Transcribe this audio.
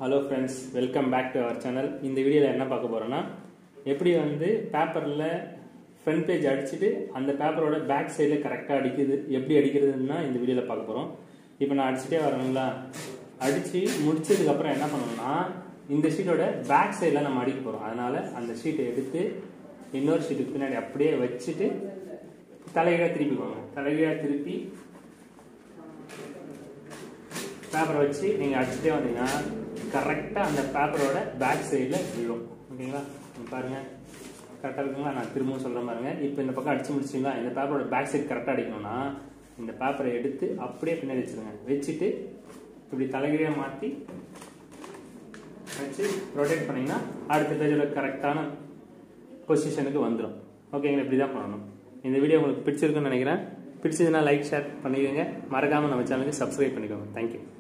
hello friends welcome back to our channel இந்த வீடியோவில் என்ன பார்க்க போகிறோன்னா எப்படி வந்து பேப்பரில் ஃப்ரண்ட் பேஜ் அடிச்சுட்டு அந்த பேப்பரோட பேக் சைடில் கரெக்டாக அடிக்குது எப்படி அடிக்கிறதுன்னா இந்த வீடியோவில் பார்க்க போகிறோம் இப்போ நான் அடிச்சுட்டே வரணுங்களா அடித்து முடிச்சதுக்கப்புறம் என்ன பண்ணணும்னா இந்த ஷீட்டோட பேக் சைடில் நம்ம அடிக்க போகிறோம் அதனால் அந்த ஷீட்டை எடுத்து இன்னொரு ஷீட்டுக்கு பின்னாடி அப்படியே வச்சுட்டு தலைகீழாக திருப்பிக்கோங்க தலைகீழாக திருப்பி பேப்பரை வச்சு நீங்கள் அடிச்சுட்டே வந்தீங்கன்னா கரெக்டாக அந்த பேப்பரோட பேக் சைடில் விழும் ஓகேங்களா இங்க பாருங்க கரெக்டாக இருக்குங்களா நான் திரும்பவும் சொல்கிற பாருங்க இப்போ இந்த பக்கம் அடிச்சு முடிச்சிங்களா இந்த பேப்பரோட பேக் சைடு கரெக்டாக அடிக்கணும்னா இந்த பேப்பரை எடுத்து அப்படியே பின்னாடி வச்சுருங்க வச்சுட்டு இப்படி தலைகீழாக மாற்றி வச்சு ரொட்டேட் பண்ணிங்கன்னா அடுத்த பேஜோட கரெக்டான பொசிஷனுக்கு வந்துடும் ஓகேங்களா இப்படி தான் பண்ணணும் இந்த வீடியோ உங்களுக்கு பிடிச்சிருக்குன்னு நினைக்கிறேன் பிடிச்சதுன்னா லைக் ஷேர் பண்ணிக்கோங்க மறக்காமல் நம்ம சேனலுக்கு சப்ஸ்கிரைப் பண்ணிக்கோங்க தேங்க்யூ